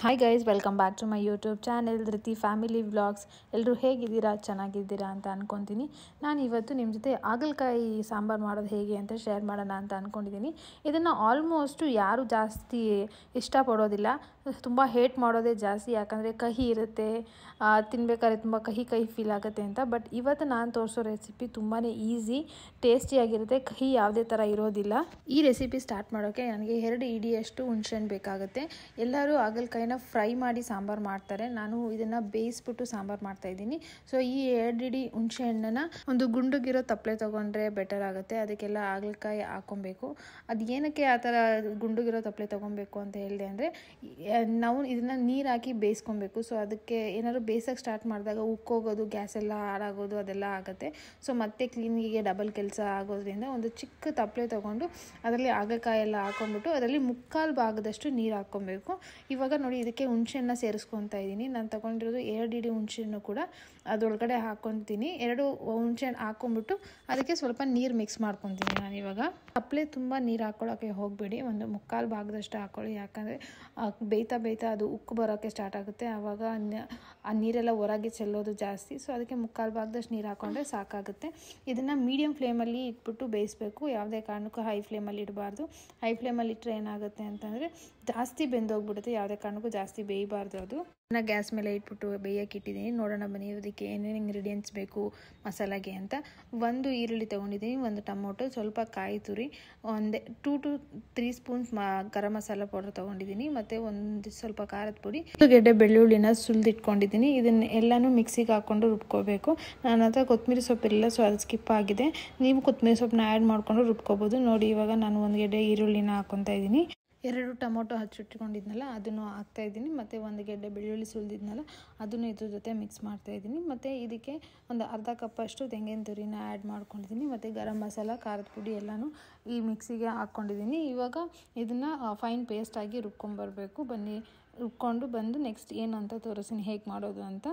hi guys welcome back to my YouTube channel Dhriti family vlogs ಎಲ್ಲರೂ ಹೇಗಿದ್ದೀರಾ ಚೆನ್ನಾಗಿದ್ದೀರಾ ಅಂತ ಅನ್ಕೊತೀನಿ ನಾನು ಇವತ್ತು ನಿಮ್ಮ ಜೊತೆ ಹಾಗಲಕಾಯಿ ಸಾಂಬಾರು ಮಾಡೋದು ಹೇಗೆ ಅಂತ ಶೇರ್ ಮಾಡೋಣ ಅಂತ ಅಂದ್ಕೊಂಡಿದ್ದೀನಿ ಇದನ್ನು ಆಲ್ಮೋಸ್ಟು ಯಾರು ಜಾಸ್ತಿ ಇಷ್ಟಪಡೋದಿಲ್ಲ ತುಂಬ ಹೇಟ್ ಮಾಡೋದೇ ಜಾಸ್ತಿ ಯಾಕಂದರೆ ಕಹಿ ಇರುತ್ತೆ ಆ, ತಿನ್ಬೇಕಾದ್ರೆ ತುಂಬ ಕಹಿ ಕಹಿ ಫೀಲ್ ಆಗುತ್ತೆ ಅಂತ ಬಟ್ ಇವತ್ತು ನಾನು ತೋರಿಸೋ ರೆಸಿಪಿ ತುಂಬಾ ಈಸಿ ಟೇಸ್ಟಿಯಾಗಿರುತ್ತೆ ಕಹಿ ಯಾವುದೇ ಥರ ಇರೋದಿಲ್ಲ ಈ ರೆಸಿಪಿ ಸ್ಟಾರ್ಟ್ ಮಾಡೋಕ್ಕೆ ನನಗೆ ಎರಡು ಇಡಿಯಷ್ಟು ಹುಣ್ಸೆಹಣ್ಣು ಬೇಕಾಗುತ್ತೆ ಎಲ್ಲರೂ ಹಾಗಲಕಾಯಿನ ಫ್ರೈ ಮಾಡಿ ಸಾಂಬಾರು ಮಾಡ್ತಾರೆ ನಾನು ಇದನ್ನು ಬೇಯಿಸ್ಬಿಟ್ಟು ಸಾಂಬಾರು ಮಾಡ್ತಾ ಇದ್ದೀನಿ ಸೊ ಈ ಎರಡು ಇಡಿ ಹುಣಸೆ ಹಣ್ಣನ್ನು ಒಂದು ಗುಂಡುಗಿರೋ ತಪ್ಪಲೆ ತೊಗೊಂಡ್ರೆ ಬೆಟರ್ ಆಗುತ್ತೆ ಅದಕ್ಕೆಲ್ಲ ಹಾಗಲಕಾಯಿ ಹಾಕೊಬೇಕು ಅದು ಏನಕ್ಕೆ ಆ ಥರ ಗುಂಡುಗಿರೋ ತಪ್ಪಲೆ ತೊಗೊಬೇಕು ಅಂತ ಹೇಳಿದೆ ಅಂದರೆ ನಾವು ಇದನ್ನು ನೀರು ಹಾಕಿ ಬೇಯಿಸ್ಕೊಬೇಕು ಸೊ ಅದಕ್ಕೆ ಏನಾದ್ರು ಬೇಯಿಸೋಕ್ಕೆ ಸ್ಟಾರ್ಟ್ ಮಾಡಿದಾಗ ಉಕ್ಕೋಗೋದು ಗ್ಯಾಸ್ ಎಲ್ಲ ಹಾಳಾಗೋದು ಅದೆಲ್ಲ ಆಗುತ್ತೆ ಸೊ ಮತ್ತೆ ಕ್ಲೀನಿಗೆ ಡಬಲ್ ಕೆಲಸ ಆಗೋದ್ರಿಂದ ಒಂದು ಚಿಕ್ಕ ತಪ್ಪಲೆ ತೊಗೊಂಡು ಅದರಲ್ಲಿ ಹಾಗಲಕಾಯಿ ಎಲ್ಲ ಹಾಕೊಂಡ್ಬಿಟ್ಟು ಅದರಲ್ಲಿ ಮುಕ್ಕಾಲು ಭಾಗದಷ್ಟು ನೀರು ಹಾಕ್ಕೊಬೇಕು ಇವಾಗ ನೋಡಿ ಇದಕ್ಕೆ ಹುಣಸೆಹಣ್ಣ ಸೇರಿಸ್ಕೊತಾ ಇದ್ದೀನಿ ನಾನು ತೊಗೊಂಡಿರೋದು ಎರಡು ಇಡಿ ಹುಣಸೆಹಣ್ಣು ಕೂಡ ಅದರೊಳಗಡೆ ಹಾಕ್ಕೊತೀನಿ ಎರಡು ಹುಣಸೆಹಣ್ಣು ಹಾಕ್ಕೊಂಬಿಟ್ಟು ಅದಕ್ಕೆ ಸ್ವಲ್ಪ ನೀರು ಮಿಕ್ಸ್ ಮಾಡ್ಕೊತೀನಿ ನಾನು ಇವಾಗ ತಪ್ಪಲೆ ತುಂಬ ನೀರು ಹಾಕ್ಕೊಳ್ಳೋಕ್ಕೆ ಹೋಗಬೇಡಿ ಒಂದು ಮುಕ್ಕಾಲು ಭಾಗದಷ್ಟು ಹಾಕ್ಕೊಳ್ಳಿ ಯಾಕಂದರೆ ಬೇಯ್ತಾ ಬೇಯ್ತಾ ಅದು ಉಕ್ಕು ಬರೋಕ್ಕೆ ಸ್ಟಾರ್ಟ್ ಆಗುತ್ತೆ ಆವಾಗ ನ- ಆ ನೀರೆಲ್ಲ ಹೊರಗೆ ಚೆಲ್ಲೋದು ಜಾಸ್ತಿ ಸೊ ಅದಕ್ಕೆ ಮುಕ್ಕಾಲು ಭಾಗದಷ್ಟು ನೀರು ಹಾಕ್ಕೊಂಡ್ರೆ ಸಾಕಾಗುತ್ತೆ ಇದನ್ನು ಮೀಡಿಯಮ್ ಫ್ಲೇಮಲ್ಲಿ ಇಟ್ಬಿಟ್ಟು ಬೇಯಿಸಬೇಕು ಯಾವುದೇ ಕಾರಣಕ್ಕೂ ಹೈ ಫ್ಲೇಮಲ್ಲಿ ಇಡಬಾರ್ದು ಹೈ ಫ್ಲೇಮಲ್ಲಿ ಇಟ್ಟರೆ ಏನಾಗುತ್ತೆ ಅಂತಂದರೆ ಜಾಸ್ತಿ ಬೆಂದೋಗ್ಬಿಡುತ್ತೆ ಯಾವುದೇ ಕಾರಣಕ್ಕೂ ಜಾಸ್ತಿ ಬೇಯಬಾರ್ದು ಅದು ನಾನು ಗ್ಯಾಸ್ ಮೇಲೆ ಇಟ್ಬಿಟ್ಟು ಬೇಯಕ್ಕೆ ಇಟ್ಟಿದ್ದೀನಿ ನೋಡೋಣ ಬನ್ನಿ ಅದಕ್ಕೆ ಏನೇನು ಇಂಗ್ರೀಡಿಯೆಂಟ್ಸ್ ಬೇಕು ಮಸಾಲಾಗೆ ಅಂತ ಒಂದು ಈರುಳ್ಳಿ ತೊಗೊಂಡಿದ್ದೀನಿ ಒಂದು ಟೊಮೊಟೊ ಸ್ವಲ್ಪ ಕಾಯಿ ತುರಿ ಒಂದೇ ಟೂ ಟು ತ್ರೀ ಸ್ಪೂನ್ಸ್ ಮ ಗರಂ ಮಸಾಲ ಪೌಡರ್ ತೊಗೊಂಡಿದ್ದೀನಿ ಮತ್ತು ಒಂದು ಸ್ವಲ್ಪ ಖಾರದ ಪುಡಿ ಒಂದು ಗೆಡ್ಡೆ ಬೆಳ್ಳುಳ್ಳಿನ ಸುಲಿದಿಟ್ಕೊಂಡಿದ್ದೀನಿ ಇದನ್ನ ಎಲ್ಲನೂ ಮಿಕ್ಸಿಗೆ ಹಾಕ್ಕೊಂಡು ರುಬ್ಕೋಬೇಕು ನನ್ನ ಹತ್ರ ಕೊತ್ತಂಬರಿ ಸೊಪ್ಪಿರಲಿಲ್ಲ ಸೊ ಅದು ಸ್ಕಿಪ್ ಆಗಿದೆ ನೀವು ಕೊತ್ತಂಬರಿ ಸೊಪ್ಪನ್ನ ಆ್ಯಡ್ ಮಾಡಿಕೊಂಡು ರುಬ್ಕೋಬೋದು ನೋಡಿ ಇವಾಗ ನಾನು ಒಂದು ಗೆಡ್ಡೆ ಈರುಳ್ಳಿನ ಹಾಕ್ಕೊತಾ ಇದ್ದೀನಿ ಎರಡು ಟೊಮೊಟೊ ಹಚ್ಚಿಟ್ಕೊಂಡಿದ್ನಲ್ಲ ಅದನ್ನು ಹಾಕ್ತಾ ಇದ್ದೀನಿ ಮತ್ತು ಒಂದು ಗೆಡ್ಡೆ ಬೆಳ್ಳುಳ್ಳಿ ಸುಲಿದಿದ್ನಲ್ಲ ಅದನ್ನು ಇದ್ರ ಜೊತೆ ಮಿಕ್ಸ್ ಮಾಡ್ತಾ ಇದ್ದೀನಿ ಮತ್ತು ಇದಕ್ಕೆ ಒಂದು ಅರ್ಧ ಕಪ್ಪಷ್ಟು ತೆಂಗಿನ ತುರಿನ ಆ್ಯಡ್ ಮಾಡ್ಕೊಂಡಿದ್ದೀನಿ ಮತ್ತು ಗರಂ ಮಸಾಲ ಖಾರದ ಪುಡಿ ಎಲ್ಲನೂ ಈ ಮಿಕ್ಸಿಗೆ ಹಾಕ್ಕೊಂಡಿದ್ದೀನಿ ಇವಾಗ ಇದನ್ನು ಫೈನ್ ಪೇಸ್ಟಾಗಿ ರುಬ್ಕೊಂಬರ್ಬೇಕು ಬನ್ನಿ ರುಬ್ಕೊಂಡು ಬಂದು ನೆಕ್ಸ್ಟ್ ಏನು ಅಂತ ತೋರಿಸ್ತೀನಿ ಹೇಗೆ ಮಾಡೋದು ಅಂತ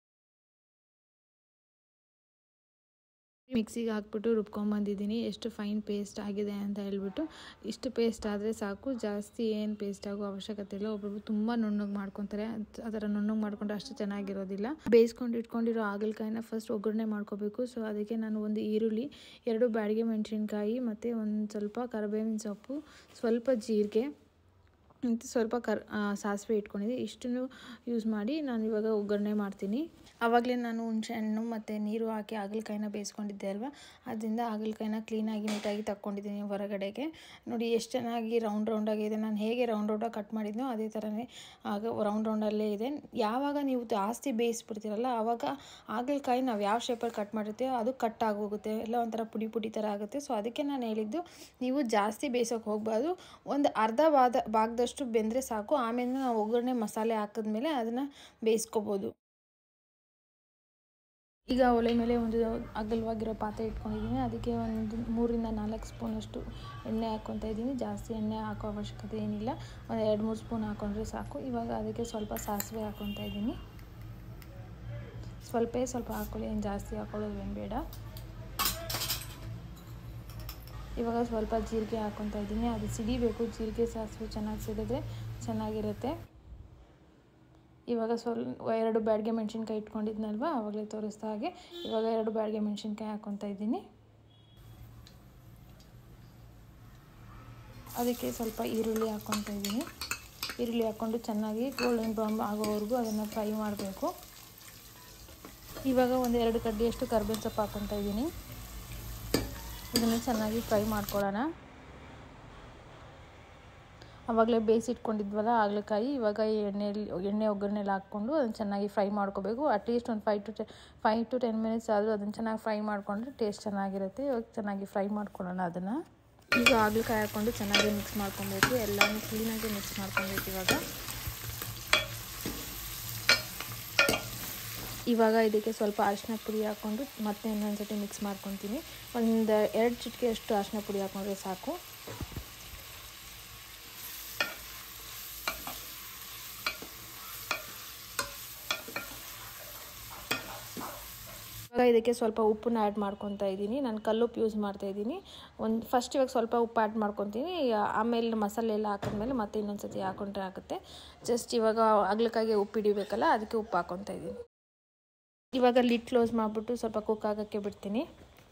ಮಿಕ್ಸಿಗೆ ಹಾಕ್ಬಿಟ್ಟು ರುಬ್ಕೊಂಬಂದಿದ್ದೀನಿ ಎಷ್ಟು ಫೈನ್ ಪೇಸ್ಟ್ ಆಗಿದೆ ಅಂತ ಹೇಳ್ಬಿಟ್ಟು ಇಷ್ಟು ಪೇಸ್ಟ್ ಆದರೆ ಸಾಕು ಜಾಸ್ತಿ ಏನು ಪೇಸ್ಟ್ ಆಗೋ ಅವಶ್ಯಕತೆ ಇಲ್ಲ ಒಬ್ಬೊಬ್ರು ತುಂಬ ನುಣ್ಣಗೆ ಮಾಡ್ಕೊತಾರೆ ಆ ಥರ ನುಣ್ಣಗೆ ಮಾಡ್ಕೊಂಡ್ರೆ ಅಷ್ಟು ಚೆನ್ನಾಗಿರೋದಿಲ್ಲ ಬೇಯಿಸ್ಕೊಂಡು ಇಟ್ಕೊಂಡಿರೋ ಹಾಗಲಕಾಯಿನ ಫಸ್ಟ್ ಒಗ್ಗರಣೆ ಮಾಡ್ಕೋಬೇಕು ಸೊ ಅದಕ್ಕೆ ನಾನು ಒಂದು ಈರುಳ್ಳಿ ಎರಡು ಬ್ಯಾಡಿಗೆ ಮೆಣಸಿನ್ಕಾಯಿ ಮತ್ತು ಒಂದು ಸ್ವಲ್ಪ ಕರಿಬೇವಿನ ಸೊಪ್ಪು ಸ್ವಲ್ಪ ಜೀರಿಗೆ ಮತ್ತು ಸ್ವಲ್ಪ ಕರ್ ಸಾಸಿವೆ ಇಟ್ಕೊಂಡಿದ್ದೆ ಇಷ್ಟನ್ನು ಯೂಸ್ ಮಾಡಿ ನಾನು ಇವಾಗ ಒಗ್ಗರಣೆ ಮಾಡ್ತೀನಿ ಆವಾಗಲೇ ನಾನು ಹುಣಸೆ ಹಣ್ಣು ಮತ್ತು ನೀರು ಹಾಕಿ ಹಾಗಲಕಾಯಿನ ಬೇಯಿಸ್ಕೊಂಡಿದ್ದೆ ಅಲ್ವಾ ಅದರಿಂದ ಹಾಗಲಕಾಯಿನ ಕ್ಲೀನಾಗಿ ನೀಟಾಗಿ ತಕ್ಕೊಂಡಿದ್ದೀನಿ ಹೊರಗಡೆಗೆ ನೋಡಿ ಎಷ್ಟು ಚೆನ್ನಾಗಿ ರೌಂಡ್ ರೌಂಡಾಗಿದೆ ನಾನು ಹೇಗೆ ರೌಂಡ್ ರೌಂಡಾಗಿ ಕಟ್ ಮಾಡಿದ್ನೋ ಅದೇ ಥರನೇ ಆಗ ರೌಂಡ್ ರೌಂಡಲ್ಲೇ ಇದೆ ಯಾವಾಗ ನೀವು ಜಾಸ್ತಿ ಬೇಯಿಸ್ಬಿಡ್ತೀರಲ್ಲ ಆವಾಗ ಹಾಗಲಕಾಯಿ ನಾವು ಯಾವ ಶೇಪಲ್ಲಿ ಕಟ್ ಮಾಡಿರ್ತೀವೋ ಅದು ಕಟ್ ಆಗೋಗುತ್ತೆ ಎಲ್ಲ ಒಂಥರ ಪುಡಿ ಪುಡಿ ಥರ ಆಗುತ್ತೆ ಸೊ ಅದಕ್ಕೆ ನಾನು ಹೇಳಿದ್ದು ನೀವು ಜಾಸ್ತಿ ಬೇಯಿಸೋಕೆ ಹೋಗಬಾರ್ದು ಒಂದು ಅರ್ಧ ಭಾಗ ಭಾಗದಷ್ಟು ಬೆಂದರೆ ಸಾಕು ಆಮೇಲೆ ನಾವು ಒಗ್ಗರಣೆ ಮಸಾಲೆ ಹಾಕಿದ್ಮೇಲೆ ಅದನ್ನು ಬೇಯಿಸ್ಕೋಬೋದು ಈಗ ಒಲೆ ಮೇಲೆ ಒಂದು ಅಗಲವಾಗಿರೋ ಪಾತ್ರೆ ಇಟ್ಕೊಂಡಿದ್ದೀನಿ ಅದಕ್ಕೆ ಒಂದು ಮೂರಿಂದ ನಾಲ್ಕು ಸ್ಪೂನಷ್ಟು ಎಣ್ಣೆ ಹಾಕ್ಕೊತಾ ಇದ್ದೀನಿ ಜಾಸ್ತಿ ಎಣ್ಣೆ ಹಾಕೋ ಅವಶ್ಯಕತೆ ಏನಿಲ್ಲ ಒಂದು ಎರಡು ಮೂರು ಸ್ಪೂನ್ ಹಾಕ್ಕೊಂಡ್ರೆ ಸಾಕು ಇವಾಗ ಅದಕ್ಕೆ ಸ್ವಲ್ಪ ಸಾಸಿವೆ ಹಾಕ್ಕೊತಾ ಇದ್ದೀನಿ ಸ್ವಲ್ಪ ಸ್ವಲ್ಪ ಹಾಕ್ಕೊಳ್ಳಿ ಏನು ಜಾಸ್ತಿ ಹಾಕೊಳ್ಳೋದು ಏನು ಬೇಡ ಇವಾಗ ಸ್ವಲ್ಪ ಜೀರಿಗೆ ಹಾಕ್ಕೊತಾ ಇದ್ದೀನಿ ಅದು ಸಿಡಿಬೇಕು ಜೀರಿಗೆ ಸಾಸಿವೆ ಚೆನ್ನಾಗಿ ಸಿಡಿದ್ರೆ ಚೆನ್ನಾಗಿರುತ್ತೆ ಇವಾಗ ಸ್ವಲ್ಪ ಎರಡು ಬ್ಯಾಡಿಗೆ ಮೆಣಸಿನ್ಕಾಯಿ ಇಟ್ಕೊಂಡಿದ್ನಲ್ವ ಆವಾಗಲೇ ತೋರಿಸ್ದ ಹಾಗೆ ಇವಾಗ ಎರಡು ಬ್ಯಾಡಿಗೆ ಮೆಣಸಿನ್ಕಾಯಿ ಹಾಕ್ಕೊತಾ ಇದ್ದೀನಿ ಅದಕ್ಕೆ ಸ್ವಲ್ಪ ಈರುಳ್ಳಿ ಹಾಕ್ಕೊತಾ ಇದ್ದೀನಿ ಈರುಳ್ಳಿ ಹಾಕ್ಕೊಂಡು ಚೆನ್ನಾಗಿ ಗೋಲ್ಡನ್ ಬ್ರೌನ್ ಆಗೋವರೆಗೂ ಅದನ್ನು ಫ್ರೈ ಮಾಡಬೇಕು ಇವಾಗ ಒಂದು ಎರಡು ಕಡ್ಡಿಯಷ್ಟು ಕರ್ಬೇವಿನ ಸೊಪ್ಪು ಹಾಕ್ಕೊತಾ ಇದ್ದೀನಿ ಇದನ್ನು ಚೆನ್ನಾಗಿ ಫ್ರೈ ಮಾಡ್ಕೊಳ್ಳೋಣ ಆವಾಗಲೇ ಬೇಯಿಸಿಟ್ಕೊಂಡಿದ್ವಲ್ಲ ಹಾಗಲಕಾಯಿ ಇವಾಗ ಎಣ್ಣೆಯಲ್ಲಿ ಎಣ್ಣೆ ಒಗ್ಗರಣೆಲಿ ಹಾಕ್ಕೊಂಡು ಅದನ್ನು ಚೆನ್ನಾಗಿ ಫ್ರೈ ಮಾಡ್ಕೋಬೇಕು ಅಟ್ಲೀಸ್ಟ್ ಒಂದು five to ten five to ten minutes ಆದರೂ ಅದನ್ನು ಚೆನ್ನಾಗಿ ಫ್ರೈ ಮಾಡಿಕೊಂಡ್ರೆ ಟೇಸ್ಟ್ ಚೆನ್ನಾಗಿರುತ್ತೆ ಇವಾಗ ಚೆನ್ನಾಗಿ ಫ್ರೈ ಮಾಡ್ಕೊಳ್ಳೋಣ ಅದನ್ನು ಈಗ ಹಾಗಲಕಾಯಿ ಹಾಕ್ಕೊಂಡು ಚೆನ್ನಾಗಿ ಮಿಕ್ಸ್ ಮಾಡ್ಕೊಬೇಕು ಎಲ್ಲನೂ ಕ್ಲೀನಾಗಿ ಮಿಕ್ಸ್ ಮಾಡ್ಕೊಬೇಕು ಇವಾಗ ಇವಾಗ ಇದಕ್ಕೆ ಸ್ವಲ್ಪ ಅರಿಶಿನ ಪುಡಿ ಹಾಕ್ಕೊಂಡು ಮತ್ತೆ ಇನ್ನೊಂದು ಸತಿ ಮಿಕ್ಸ್ ಮಾಡ್ಕೊತೀನಿ ಒಂದು ಎರಡು ಚಿಟಿಕೆಯಷ್ಟು ಅರಿಶಿನ ಪುಡಿ ಹಾಕ್ಕೊಂಡ್ರೆ ಸಾಕು ಇವಾಗ ಇದಕ್ಕೆ ಸ್ವಲ್ಪ ಉಪ್ಪನ್ನ ಆ್ಯಡ್ ಮಾಡ್ಕೊತಾ ಇದ್ದೀನಿ ನಾನು ಕಲ್ಲುಪ್ಪು ಯೂಸ್ ಮಾಡ್ತಾ ಇದ್ದೀನಿ ಒಂದು ಫಸ್ಟ್ ಇವಾಗ ಸ್ವಲ್ಪ ಉಪ್ಪು ಆ್ಯಡ್ ಮಾಡ್ಕೊತೀನಿ ಆಮೇಲೆ ಮಸಾಲೆ ಎಲ್ಲ ಹಾಕಿದ್ಮೇಲೆ ಮತ್ತೆ ಇನ್ನೊಂದು ಸತಿ ಹಾಕೊಂಡ್ರೆ ಆಗುತ್ತೆ ಜಸ್ಟ್ ಇವಾಗ ಅಗ್ಲಕ್ಕಾಗಿ ಉಪ್ಪು ಹಿಡಿಬೇಕಲ್ಲ ಅದಕ್ಕೆ ಉಪ್ಪು ಹಾಕ್ಕೊತಾ ಇದ್ದೀನಿ ಇವಾಗ ಲಿಡ್ ಕ್ಲೋಸ್ ಮಾಡಿಬಿಟ್ಟು ಸ್ವಲ್ಪ ಕುಕ್ ಆಗೋಕ್ಕೆ ಬಿಡ್ತೀನಿ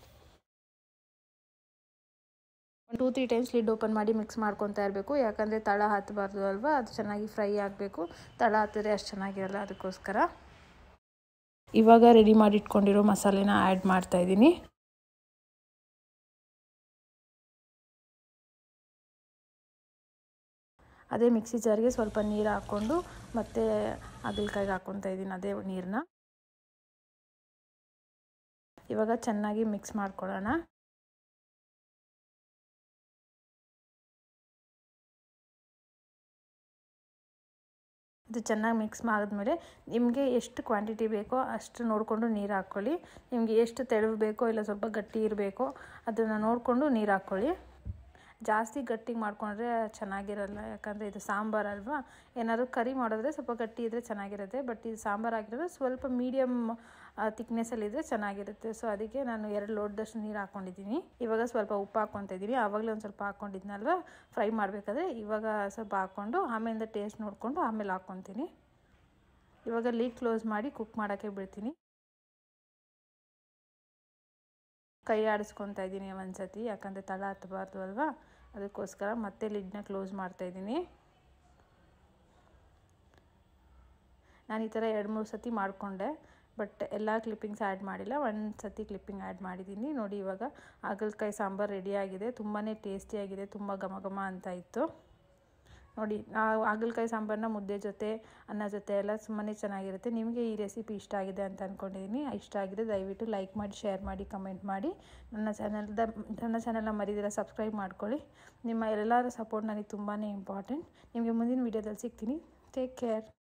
ಒಂದು two three times lid open ಮಾಡಿ ಮಿಕ್ಸ್ ಮಾಡ್ಕೊತಾ ಇರಬೇಕು ಯಾಕಂದರೆ ತಳ ಹತ್ತಬಾರ್ದು ಅಲ್ವಾ ಅದು ಚೆನ್ನಾಗಿ ಫ್ರೈ ಆಗಬೇಕು ತಳ ಹತ್ತಿದ್ರೆ ಅಷ್ಟು ಚೆನ್ನಾಗಿರಲ್ಲ ಅದಕ್ಕೋಸ್ಕರ ಇವಾಗ ರೆಡಿ ಮಾಡಿ ಇಟ್ಕೊಂಡಿರೋ ಮಸಾಲೆನ ಆ್ಯಡ್ ಮಾಡ್ತಾ ಇದ್ದೀನಿ ಅದೇ ಮಿಕ್ಸಿ ಜಾರಿಗೆ ಸ್ವಲ್ಪ ನೀರು ಹಾಕ್ಕೊಂಡು ಮತ್ತು ಹಾಗಲಕಾಯಿಗೆ ಹಾಕ್ಕೊತಾ ಇದ್ದೀನಿ ಅದೇ ನೀರನ್ನ ಇವಾಗ ಚೆನ್ನಾಗಿ ಮಿಕ್ಸ್ ಮಾಡ್ಕೊಳ್ಳೋಣ ಇದು ಚೆನ್ನಾಗಿ ಮಿಕ್ಸ್ ಮಾಡಿದ್ಮೇಲೆ ನಿಮಗೆ ಎಷ್ಟು ಕ್ವಾಂಟಿಟಿ ಬೇಕೋ ಅಷ್ಟು ನೋಡಿಕೊಂಡು ನೀರು ಹಾಕ್ಕೊಳ್ಳಿ ನಿಮಗೆ ಎಷ್ಟು ತೆಳು ಬೇಕೋ ಇಲ್ಲ ಸ್ವಲ್ಪ ಗಟ್ಟಿ ಇರಬೇಕೋ ಅದನ್ನು ನೋಡಿಕೊಂಡು ನೀರು ಹಾಕ್ಕೊಳ್ಳಿ ಜಾಸ್ತಿ ಗಟ್ಟಿಗೆ ಮಾಡಿಕೊಂಡ್ರೆ ಚೆನ್ನಾಗಿರಲ್ಲ ಯಾಕಂದರೆ ಇದು ಸಾಂಬಾರು ಅಲ್ವಾ ಏನಾದ್ರು ಕರಿ ಮಾಡಿದ್ರೆ ಸ್ವಲ್ಪ ಗಟ್ಟಿ ಇದ್ದರೆ ಚೆನ್ನಾಗಿರುತ್ತೆ ಬಟ್ ಇದು ಸಾಂಬಾರು ಆಗಿರೋದು ಸ್ವಲ್ಪ ಮೀಡಿಯಮ್ ತಿಕ್ನೆಸ್ಸಲ್ಲಿದ್ದರೆ ಚೆನ್ನಾಗಿರುತ್ತೆ ಸೊ ಅದಕ್ಕೆ ನಾನು ಎರಡು ಲೋಟದಷ್ಟು ನೀರು ಹಾಕ್ಕೊಂಡಿದ್ದೀನಿ ಇವಾಗ ಸ್ವಲ್ಪ ಉಪ್ಪು ಹಾಕ್ಕೊತಾ ಇದ್ದೀನಿ ಆವಾಗಲೇ ಒಂದು ಸ್ವಲ್ಪ ಹಾಕ್ಕೊಂಡಿದ್ನಲ್ವ ಫ್ರೈ ಮಾಡಬೇಕಾದ್ರೆ ಇವಾಗ ಸ್ವಲ್ಪ ಹಾಕ್ಕೊಂಡು ಆಮೇಲಿಂದ ಟೇಸ್ಟ್ ನೋಡಿಕೊಂಡು ಆಮೇಲೆ ಹಾಕ್ಕೊತೀನಿ ಇವಾಗ ಲೀಡ್ ಕ್ಲೋಸ್ ಮಾಡಿ ಕುಕ್ ಮಾಡೋಕ್ಕೆ ಬಿಡ್ತೀನಿ ಕೈ ಆಡಿಸ್ಕೊತಾ ಇದ್ದೀನಿ ಒಂದು ಸತಿ ಯಾಕಂದರೆ ತಳ ಹತ್ತಬಾರ್ದು ಅಲ್ವಾ ಅದಕ್ಕೋಸ್ಕರ ಮತ್ತೆ ಲಿಡ್ನ ಕ್ಲೋಸ್ ಮಾಡ್ತಾಯಿದ್ದೀನಿ ನಾನು ಈ ಥರ ಎರಡು ಮೂರು ಸತಿ ಮಾಡಿಕೊಂಡೆ ಬಟ್ ಎಲ್ಲ ಕ್ಲಿಪ್ಪಿಂಗ್ಸ್ ಆ್ಯಡ್ ಮಾಡಿಲ್ಲ ಒಂದು ಸತಿ ಕ್ಲಿಪ್ಪಿಂಗ್ ಆ್ಯಡ್ ಮಾಡಿದ್ದೀನಿ ನೋಡಿ ಇವಾಗ ಹಾಗಲಕಾಯಿ ಸಾಂಬಾರು ರೆಡಿಯಾಗಿದೆ ತುಂಬಾ ಟೇಸ್ಟಿಯಾಗಿದೆ ತುಂಬ ಘಮ ಘಮ ಅಂತ ಇತ್ತು ನೋಡಿ ನಾವು ಹಾಗಲಕಾಯಿ ಸಾಂಬಾರನ್ನ ಮುದ್ದೆ ಜೊತೆ ಅನ್ನ ಜೊತೆ ಎಲ್ಲ ತುಂಬಾ ಚೆನ್ನಾಗಿರುತ್ತೆ ನಿಮಗೆ ಈ ರೆಸಿಪಿ ಇಷ್ಟ ಆಗಿದೆ ಅಂತ ಅಂದ್ಕೊಂಡಿದ್ದೀನಿ ಇಷ್ಟ ಆಗಿದೆ ದಯವಿಟ್ಟು ಲೈಕ್ ಮಾಡಿ ಶೇರ್ ಮಾಡಿ ಕಮೆಂಟ್ ಮಾಡಿ ನನ್ನ ಚಾನಲ್ದ ನನ್ನ ಚಾನಲ್ನ ಮರಿದಿರ ಸಬ್ಸ್ಕ್ರೈಬ್ ಮಾಡ್ಕೊಳ್ಳಿ ನಿಮ್ಮ ಎಲ್ಲರ ಸಪೋರ್ಟ್ ನನಗೆ ತುಂಬಾ ಇಂಪಾರ್ಟೆಂಟ್ ನಿಮಗೆ ಮುಂದಿನ ವೀಡಿಯೋದಲ್ಲಿ ಸಿಗ್ತೀನಿ ಟೇಕ್ ಕೇರ್